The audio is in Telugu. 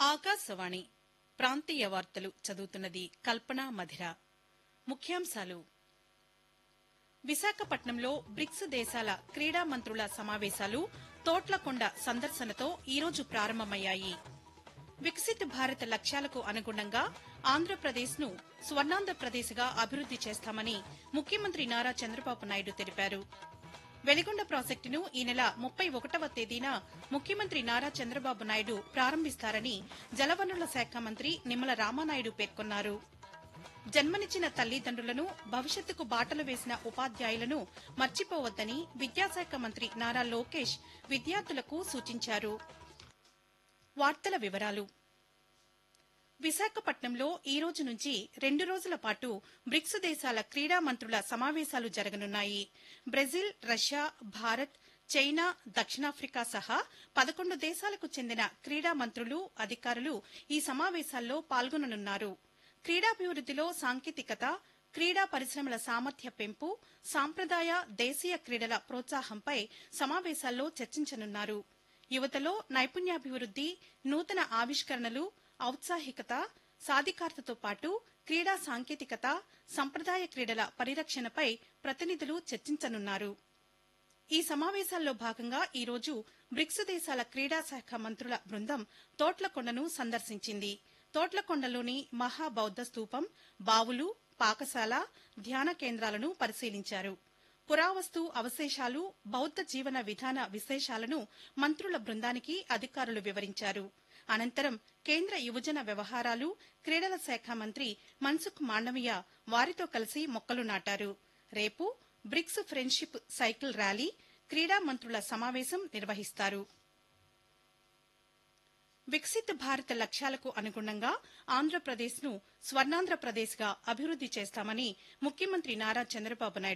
ఆకాశవాణి ప్రాంతీయ వార్తలు చదువుతున్నది కల్పన మధిర ముఖ్యాంశాలు విశాఖపట్నంలో బ్రిక్స్ దేశాల క్రీడా మంత్రుల సమావేశాలు తోట్లకొండ సందర్శనతో ఈరోజు ప్రారంభమయ్యాయి వికసిత్ భారత్ లక్ష్యాలకు అనుగుణంగా ఆంధ్రప్రదేశ్ను స్వర్ణాంధ్రప్రదేశ్గా అభివృద్ది చేస్తామని ముఖ్యమంత్రి నారా చంద్రబాబు నాయుడు తెలిపారు వెలిగొండ ప్రాజెక్టును ఈ నెల ముప్పై ఒకటవ తేదీన ముఖ్యమంత్రి నారా చంద్రబాబు నాయుడు ప్రారంభిస్తారని జలవనరుల శాఖ మంత్రి నిమ్మల రామానాయుడు పేర్కొన్నారు జన్మనిచ్చిన తల్లిదండ్రులను భవిష్యత్తుకు బాటలు వేసిన ఉపాధ్యాయులను మర్చిపోవద్దని విద్యాశాఖ మంత్రి నారా లోకేష్ విద్యార్థులకు సూచించారు వార్తల వివరాలు విశాఖపట్నంలో ఈ రోజు నుంచి రెండు రోజుల పాటు బ్రిక్స్ దేశాల క్రీడా మంత్రుల సమావేశాలు జరగనున్నాయి బ్రెజిల్ రష్యా భారత్ చైనా దక్షిణాఫ్రికా సహా పదకొండు దేశాలకు చెందిన క్రీడా మంత్రులు అధికారులు ఈ సమావేశాల్లో పాల్గొననున్నారు క్రీడాభివృద్దిలో సాంకేతికత క్రీడా పరిశ్రమల సామర్థ్య పెంపు సాంప్రదాయ దేశీయ క్రీడల ప్రోత్సాహంపై సమావేశాల్లో చర్చించనున్నారు యువతలో నైపుణ్యాభివృద్ది నూతన ఆవిష్కరణలు ఔత్సాహికత సాధికారతతో పాటు క్రీడా సాంకేతికత సంప్రదాయ క్రీడల పరిరక్షణపై ప్రతినిధులు చర్చించనున్నారు ఈ సమావేశాల్లో భాగంగా ఈ రోజు బ్రిక్స్ దేశాల క్రీడా శాఖ మంత్రుల బృందం తోట్లకొండను సందర్శించింది తోట్లకొండలోని మహాబౌద్ధ స్తూపం బావులు పాకశాల ధ్యాన కేంద్రాలను పరిశీలించారు పురావస్తు అవశేషాలు బౌద్ధ జీవన విధాన విశేషాలను మంత్రుల బృందానికి అధికారులు వివరించారు అనంతరం కేంద్ర యువజన వ్యవహారాలు క్రీడల శాఖ మంత్రి మన్సుఖ్ మాండవీయ వారితో కలిసి మొక్కలు నాటారు రేపు బ్రిక్స్ ఫ్రెండ్షిప్ సైకిల్ ర్యాలీ క్రీడా మంత్రుల సమావేశం నిర్వహిస్తారు వికసిత్ భారత్ లక్ష్యాలకు అనుగుణంగా ఆంధ్రప్రదేశ్ను స్వర్ణాంధ్రప్రదేశ్గా అభివృద్ది చేస్తామని ముఖ్యమంత్రి నారా చంద్రబాబు నాయుడు